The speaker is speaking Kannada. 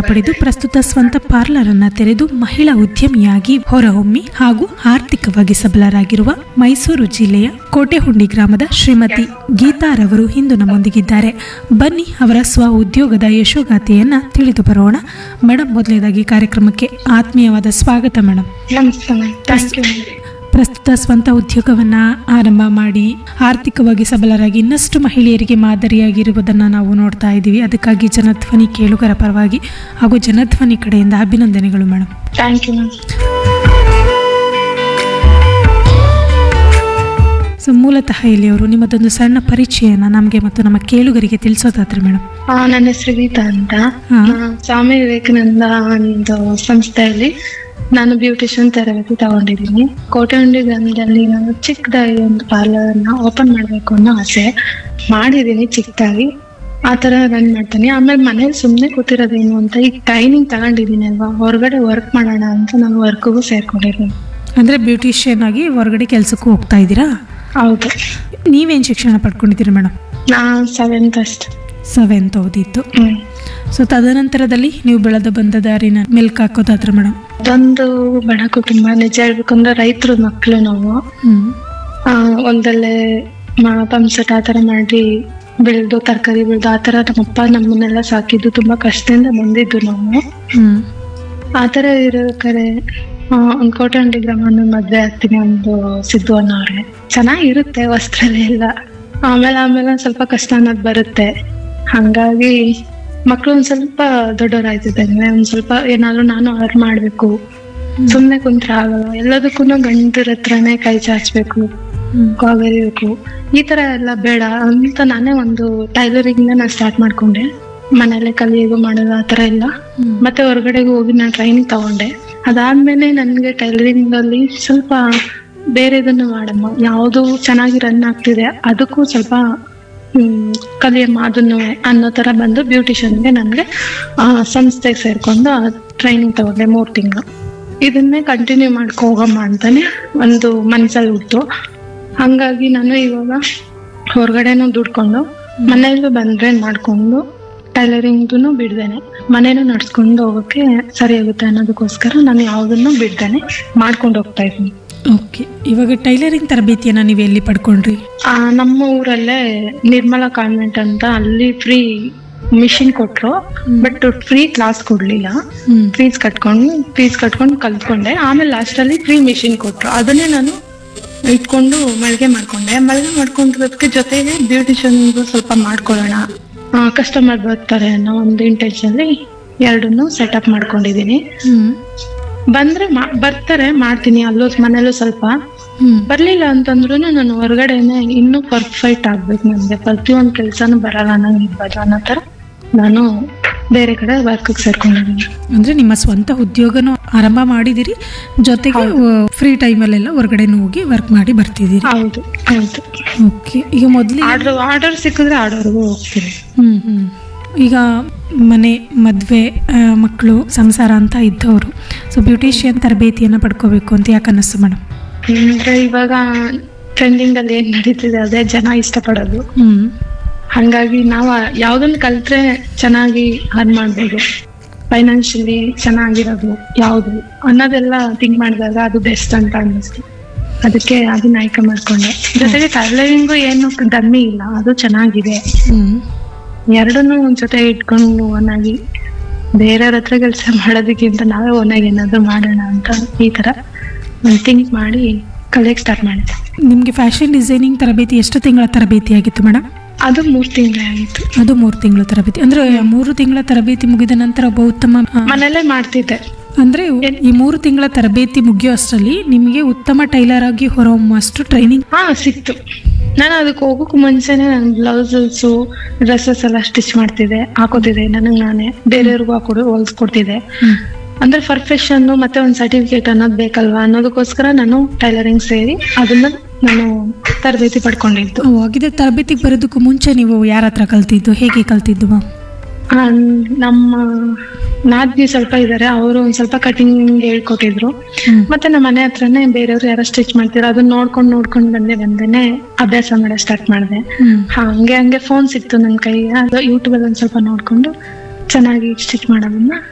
ಪಡೆದು ಪ್ರಸ್ತುತ ಸ್ವಂತ ಪಾರ್ಲರ್ ಅನ್ನ ತೆರೆದು ಮಹಿಳಾ ಉದ್ಯಮಿಯಾಗಿ ಹೊರಹೊಮ್ಮಿ ಹಾಗೂ ಆರ್ಥಿಕವಾಗಿ ಸಬಲರಾಗಿರುವ ಮೈಸೂರು ಜಿಲ್ಲೆಯ ಕೋಟೆಹುಂಡಿ ಗ್ರಾಮದ ಶ್ರೀಮತಿ ಗೀತಾರವರು ಇಂದು ನಮ್ಮೊಂದಿಗಿದ್ದಾರೆ ಬನ್ನಿ ಅವರ ಸ್ವ ಉದ್ಯೋಗದ ಯಶೋಗಾಥೆಯನ್ನ ತಿಳಿದು ಬರೋಣ ಮೇಡಮ್ ಮೊದಲನೇದಾಗಿ ಕಾರ್ಯಕ್ರಮಕ್ಕೆ ಆತ್ಮೀಯವಾದ ಸ್ವಾಗತ ಮೇಡಮ್ ನಮಸ್ತೆ ಮ್ಯಾಮ್ ಥ್ಯಾಂಕ್ ಯು ಪ್ರಸ್ತುತ ಸ್ವಂತ ಉದ್ಯೋಗವನ್ನ ಆರಂಭ ಮಾಡಿ ಆರ್ಥಿಕವಾಗಿ ಸಬಲರಾಗಿ ಇನ್ನಷ್ಟು ಮಹಿಳೆಯರಿಗೆ ಮಾದರಿಯಾಗಿರುವುದನ್ನು ನಾವು ನೋಡ್ತಾ ಇದ್ದೀವಿ ಅದಕ್ಕಾಗಿ ಜನಧ್ವನಿ ಕೇಳುಗರ ಪರವಾಗಿ ಹಾಗೂ ಜನಧ್ವನಿ ಕಡೆಯಿಂದ ಅಭಿನಂದನೆಗಳು madam thank you ma'am so ಮೂಲತಃ ಇಲ್ಲಿಯವರು ನಿಮ್ಮದೊಂದು ಸಣ್ಣ ಪರಿಚಯನ ನಮಗೆ ಮತ್ತು ನಮ್ಮ ಕೇಳುಗರಿಗೆ ತಿಳಿಸೋದಾದ್ರೆ ಮೇಡಮ್ ನನ್ನ ಹೆಸರು ಗೀತಾ ಅಂತ ಹಾ. ಆ, ಸ್ವಾಮಿ ವಿವೇಕಾನಂದ ಒಂದು ಸಂಸ್ಥೆಯಲ್ಲಿ ನಾನು ಬ್ಯೂಟಿಷಿಯನ್ ತರಬೇತಿ ತಗೊಂಡಿದ್ದೀನಿ ಕೋಟೆಹುಂಡಿ ಗ್ರಾಮದಲ್ಲಿ ನಾನು ಚಿಕ್ಕದಾಗಿ ಒಂದು ಪಾರ್ಲರ್ ಅನ್ನ ಓಪನ್ ಮಾಡ್ಬೇಕು ಅನ್ನೋ ಆಸೆ ಮಾಡಿದ್ದೀನಿ ಚಿಕ್ಕದಾಗಿ ಆ ತರ ರನ್ ಮಾಡ್ತೀನಿ ಆಮೇಲೆ ಮನೇಲಿ ಸುಮ್ಮನೆ ಕೂತಿರೋದೇನು ಅಂತ ಈಗ ಟ್ರೈನಿಂಗ್ ತಗೊಂಡಿದ್ದೀನಿ ಅಲ್ವಾ ಹೊರಗಡೆ ವರ್ಕ್ ಮಾಡೋಣ ಅಂತ ನಾನು ವರ್ಕ್ಗೂ ಸೇರ್ಕೊಂಡಿದ್ದೀನಿ ಅಂದ್ರೆ ಬ್ಯೂಟಿಷಿಯನ್ ಆಗಿ ಹೊರಗಡೆ ಕೆಲಸಕ್ಕೂ ಹೋಗ್ತಾ ಇದ್ದೀರಾ ಹೌದು ನೀವೇನು ಶಿಕ್ಷಣ ಪಡ್ಕೊಂಡಿದ್ದೀರಿ ಮೇಡಮ್ ನಾ ಸೆವೆಂತ್ ಅಷ್ಟೆ ಸೆವೆಂತ್ ಓದಿತ್ತು ಹ್ಮ್ ಸೊ ತದನಂತರದಲ್ಲಿ ನೀವು ಬೆಳೆದು ಬಂದ ದಾರಿನ ಮೆಲ್ಕ್ ಹಾಕೋದಾದ್ರೆ ಮೇಡಮ್ ಅದೊಂದು ಬಡ ಕುಟುಂಬ ನಿಜ ಹೇಳ್ಬೇಕಂದ್ರೆ ರೈತರ ಮಕ್ಕಳು ನಾವು ಹ್ಮ್ ಆ, ಒಂದಲ್ಲೇ ಪಂಪ್ಸೆಟ್ ಆ ಥರ ಮಾಡಿ ಬೆಳೆದು ತರಕಾರಿ ಬೆಳೆದು ಆ ಥರ ನಮ್ಮಪ್ಪ ನಮ್ಮನ್ನೆಲ್ಲ ಸಾಕಿದ್ದು ತುಂಬಾ ಕಷ್ಟದಿಂದ ಬಂದಿದ್ದು ನಾವು ಹ್ಮ್ ಆ ಥರ ಇರೋಕರೆ ಒಂದು ಕೋಟೆಹಂಡಿ ಗ್ರಾಮನ ಮದ್ವೆ ಆಗ್ತೀನಿ ಒಂದು ಸಿದ್ದು ಅನ್ನೋರೆ ಚೆನ್ನಾಗಿರುತ್ತೆ ವಸ್ತ್ರಲೆ ಎಲ್ಲ ಆಮೇಲೆ ಆಮೇಲೆ ಒಂದ್ ಸ್ವಲ್ಪ ಕಷ್ಟ ಅನ್ನೋದು ಬರುತ್ತೆ ಹಂಗಾಗಿ ಮಕ್ಳು ಒಂದ್ ಸ್ವಲ್ಪ ದೊಡ್ಡವರಾಯ್ತಿದ್ದಂಗೆ ಒಂದ್ ಸ್ವಲ್ಪ ಏನಾದ್ರು ನಾನು ಅರ್ನ್ ಮಾಡ್ಬೇಕು ಸುಮ್ನೆ ಕುಂತ್ರೆ ಆಗಲ್ಲ ಎಲ್ಲದಕ್ಕೂ ಗಂಡರ ಹತ್ರನೇ ಕೈ ಚಾಚ್ಬೇಕು ಹ್ಮ್ ಕಾಗಬೇಕು ಈ ತರ ಎಲ್ಲ ಬೇಡ ಅಂತ ನಾನೇ ಒಂದು ಟೈಲರಿಂಗ್ ನಾನು ಸ್ಟಾರ್ಟ್ ಮಾಡ್ಕೊಂಡೆ ಮನೇಲೆ ಕಲಿಯೋದು ಮಾಡೋದು ಆ ತರ ಎಲ್ಲ ಹ್ಮ್. ಮತ್ತೆ ಹೊರಗಡೆಗೆ ಹೋಗಿ ನಾನು ಟ್ರೈನಿಂಗ್ ತಗೊಂಡೆ ಅದಾದ್ಮೇಲೆ ನನ್ಗೆ ಟೈಲರಿಂಗ್ ಅಲ್ಲಿ ಸ್ವಲ್ಪ ಬೇರೆದನ್ನು ಮಾಡಮ್ಮ ಯಾವುದು ಚೆನ್ನಾಗಿ ರನ್ ಆಗ್ತಿದೆ ಅದಕ್ಕೂ ಸ್ವಲ್ಪ ಹ್ಮ್ ಕಲಿಯಮ್ಮ ಅದನ್ನು ಅನ್ನೋ ತರ ಬಂದು ಬ್ಯೂಟಿಷಿಯನ್ಗೆ ನನ್ಗೆ ಆ ಸಂಸ್ಥೆಗೆ ಸೇರ್ಕೊಂಡು ಟ್ರೈನಿಂಗ್ ತಗೊಂಡೆ ಮೂರ್ ತಿಂಗಳು ಇದನ್ನೇ ಕಂಟಿನ್ಯೂ ಮಾಡ್ಕೊ ಹೋಗಮ್ಮ ಅಂತಾನೆ ಒಂದು ಮನ್ಸಲ್ಲಿ ಹುಟ್ಟು ಹಂಗಾಗಿ ನಾನು ಇವಾಗ ಹೊರಗಡೆನೂ ದುಡ್ಕೊಂಡು ಮನೆಯಲ್ಲೂ ಬಂದ್ರೆ ಮಾಡ್ಕೊಂಡು ಟೈಲರಿಂಗ್ದು ಬಿಡ್ದೇನೆ ಮನೇನು ನಡ್ಸ್ಕೊಂಡು ಹೋಗೋಕೆ ಸರಿ ಆಗುತ್ತೆ ಅನ್ನೋದಕ್ಕೋಸ್ಕರ ನಾನು ಯಾವುದನ್ನು ಬಿಡ್ದೇನೆ ಮಾಡ್ಕೊಂಡು ಹೋಗ್ತಾ ಇದ್ದೀನಿ ಓಕೆ ಇವಾಗ ಟೈಲರಿಂಗ್ ತರಬೇತಿಯನ್ನ ನೀವು ಎಲ್ಲಿ ಪಡ್ಕೊಂಡ್ರಿ ಆ, ನಮ್ಮ ಊರಲ್ಲೇ ನಿರ್ಮಲಾ ಕಾನ್ವೆಂಟ್ ಅಂತ ಅಲ್ಲಿ ಫ್ರೀ ಮಿಷಿನ್ ಕೊಟ್ರು ಬಟ್ ಫ್ರೀ ಕ್ಲಾಸ್ ಕೊಡ್ಲಿಲ್ಲ ಹ್ಮ್ ಫೀಸ್ ಕಟ್ಕೊಂಡು ಫೀಸ್ ಕಟ್ಕೊಂಡು ಕಲ್ತ್ಕೊಂಡೆ ಆಮೇಲೆ ಲಾಸ್ಟಲ್ಲಿ ಫ್ರೀ ಮಿಷಿನ್ ಕೊಟ್ರು ಅದನ್ನೇ ನಾನು ಇಟ್ಕೊಂಡು ಮಳಿಗೆ ಮಾಡ್ಕೊಂಡೆ ಮಳಿಗೆ ಮಾಡ್ಕೊಂಡಿರೋದಕ್ಕೆ ಜೊತೆಗೆ ಬ್ಯೂಟಿಷಿಯನ್ಗೂ ಸ್ವಲ್ಪ ಮಾಡ್ಕೊಳ್ಳೋಣ ಕಸ್ಟಮರ್ ಬರ್ತಾರೆ ಅನ್ನೋ ಒಂದು ಇಂಟೆನ್ಷನ್ಲಿ ಎರಡನ್ನೂ ಸೆಟಪ್ ಮಾಡ್ಕೊಂಡಿದ್ದೀನಿ ಹ್ಮ್ ಬಂದ್ರೆ ಮಾ- ಬರ್ತಾರೆ ಮಾಡ್ತೀನಿ ಅಲ್ಲೂ ಮನೇಲೂ ಸ್ವಲ್ಪ ಹ್ಮ್ ಬರ್ಲಿಲ್ಲ ಅಂತಂದ್ರು ನಾನು ಹೊರಗಡೆನೆ ಇನ್ನೂ ಪರ್ಫೆಕ್ಟ್ ಆಗ್ಬೇಕು ನನ್ಗೆ ಪ್ರತಿಯೊಂದು ಕೆಲ್ಸನೂ ಬರಲ್ಲ ನಂಗೆ ಇರ್ಬೋದು ಅನ್ನೋ ತರ ನಾನು ಬೇರೆ ಕಡೆ ವರ್ಕ್ ಸೇರ್ಕೊಂಡಿದ್ದೀನಿ ಅಂದ್ರೆ ನಿಮ್ಮ ಸ್ವಂತ ಉದ್ಯೋಗನೂ ಆರಂಭ ಮಾಡಿದಿರಿ ಜೊತೆಗೆ ಫ್ರೀ ಟೈಮಲ್ಲೆಲ್ಲ ಹೊರಗಡೆನೂ ಹೋಗಿ ವರ್ಕ್ ಮಾಡಿ ಬರ್ತಿದ್ದೀರಿ ಹೌದು ಹೌದು ಓಕೆ ಈಗ ಮೊದಲಿಗೆ ಆರ್ಡರ್ ಆರ್ಡರ್ ಸಿಕ್ಕಿದ್ರೆ ಆರ್ಡರ್ಗೂ ಹೋಗ್ತೀನಿ ಹ್ಮ್ ಹ್ಮ್ ಈಗ ಮನೆ ಮದುವೆ ಮಕ್ಕಳು ಸಂಸಾರ ಅಂತ ಇದ್ದವರು ಸೊ ಬ್ಯೂಟಿಷಿಯನ್ ತರಬೇತಿಯನ್ನು ಪಡ್ಕೋಬೇಕು ಅಂತ ಯಾಕೆ ಅನ್ನಿಸ್ತು ಮೇಡಮ್ ಅಂದ್ರೆ ಇವಾಗ ಟ್ರೆಂಡಿಂಗ್ ಅಲ್ಲಿ ಏನ್ ನಡೀತಿದೆ ಅದೇ ಜನ ಇಷ್ಟಪಡೋದು ಹ್ಮ್ ಹಂಗಾಗಿ ನಾವು ಯಾವ್ದನ್ನ ಕಲ್ತ್ರೆ ಚೆನ್ನಾಗಿ ಅರ್ನ್ ಮಾಡ್ಬೋದು ಫೈನಾನ್ಷಿಯಲಿ ಚೆನ್ನಾಗಿರೋದು ಯಾವುದು ಅನ್ನೋದೆಲ್ಲ ಥಿಂಕ್ ಮಾಡಿದಾಗ ಅದು ಬೆಸ್ಟ್ ಅಂತ ಅನ್ನಿಸ್ತು ಅದಕ್ಕೆ ಅದನ್ನ ಆಯ್ಕೆ ಮಾಡ್ಕೊಂಡೆ ಜೊತೆಗೆ ಟೈಲರಿಂಗು ಏನು ಡಮ್ಮಿ ಇಲ್ಲ ಅದು ಚೆನ್ನಾಗಿದೆ ಹ್ಮ್ ಎರಡನ್ನೂ ಒಂದ್ ಜೊತೆ ಇಟ್ಕೊಂಡು ಒನ್ನಾಗಿ ಬೇರೆಯವ್ರ ಹತ್ರ ಕೆಲಸ ಮಾಡೋದಕ್ಕಿಂತ ನಾವೇ ಒನ್ನಾಗಿ ಏನಾದ್ರು ಮಾಡೋಣ ಅಂತ ಈ ತರ ಥಿಂಕ್ ಮಾಡಿ ಕಲಿಯಕ್ ಸ್ಟಾರ್ಟ್ ಮಾಡಿದೆ ನಿಮಗೆ ಫ್ಯಾಷನ್ ಡಿಸೈನಿಂಗ್ ತರಬೇತಿ ಎಷ್ಟು ತಿಂಗಳ ತರಬೇತಿ ಆಗಿತ್ತು ಮೇಡಮ್ ಅದು ಮೂರ್ ತಿಂಗಳೇ ಆಗಿತ್ತು ಅದು ಮೂರು ತಿಂಗಳ ತರಬೇತಿ ಅಂದ್ರೆ ಮೂರು ತಿಂಗಳ ತರಬೇತಿ ಮುಗಿದ ನಂತರ ಒಬ್ಬ ಉತ್ತಮ ಆ, ಮನೇಲೆ ಮಾಡ್ತಿದ್ದೆ ಅಂದ್ರೆ ಈ ಮೂರು ತಿಂಗಳ ತರಬೇತಿ ಮುಗಿಯೋ ಅಷ್ಟರಲ್ಲಿ ನಿಮಗೆ ಉತ್ತಮ ಟೈಲರ್ ಆಗಿ ಹೊರಹೊಮ್ಮುವಷ್ಟು ಟ್ರೈನಿಂಗ್ ಹಾ ಸಿಕ್ತು ನಾನು ಅದಕ್ಕೆ ಹೋಗೋಕ್ಕೂ ಮುಂಚೆನೆ ನಾನು ಬ್ಲೌಸಸ್ಸು ಡ್ರೆಸ್ಸಸ್ ಎಲ್ಲ ಸ್ಟಿಚ್ ಮಾಡ್ತಿದ್ದೆ ಹಾಕೋತಿದ್ದೆ ನನಗೆ ನಾನೇ ಬೇರೆಯವ್ರಿಗೂ ಹಾಕೊಡು ಹೊಲ್ಸ್ಕೊಡ್ತಿದ್ದೆ ಅಂದ್ರೆ ಪರ್ಫೆಕ್ಷನ್ ಮತ್ತೆ ಒಂದು ಸರ್ಟಿಫಿಕೇಟ್ ಅನ್ನೋದು ಬೇಕಲ್ವಾ ಅನ್ನೋದಕ್ಕೋಸ್ಕರ ನಾನು ಟೈಲರಿಂಗ್ ಸೇರಿ ಅದನ್ನ ನಾನು ತರಬೇತಿ ಪಡ್ಕೊಂಡಿದ್ದು ಆಗಿದೆ ತರಬೇತಿಗೆ ಬರೋದಕ್ಕೂ ಮುಂಚೆ ನೀವು ಯಾರ ಹತ್ರ ಕಲ್ತಿದ್ದು ಹೇಗೆ ಕಲ್ತಿದ್ದು ಮ್ಯಾಮ್ ಆ, ನಮ್ಮ ನಾದ್ನಿ ಸ್ವಲ್ಪ ಇದಾರೆ ಅವರು ಒಂದ್ ಸ್ವಲ್ಪ ಕಟಿಂಗ್ ಹೇಳ್ಕೊಟ್ಟಿದ್ರು ಹ್ಮ್. ಮತ್ತೆ ನಮ್ಮ ಮನೆ ಹತ್ರನೇ ಬೇರೆಯವ್ರು ಯಾರೋ ಸ್ಟಿಚ್ ಮಾಡ್ತಿದ್ರು ಅದನ್ನ ನೋಡ್ಕೊಂಡು ನೋಡ್ಕೊಂಡು ಬಂದೆ ಬಂದೇನೆ ಅಭ್ಯಾಸ ಮಾಡೋ ಸ್ಟಾರ್ಟ್ ಮಾಡಿದೆ ಹ್ಮ್ ಹಂಗೆ ಹಂಗೆ ಫೋನ್ ಸಿಕ್ತು ನನ್ನ ಕೈಗೆ ಅದು ಯೂಟ್ಯೂಬ್ ಅಲ್ಲಿ ಒಂದ್ ಸ್ವಲ್ಪ ನೋಡ್ಕೊಂಡು ಚೆನ್ನಾಗಿ ಸ್ಟಿಚ್ ಮಾಡೋದನ್ನ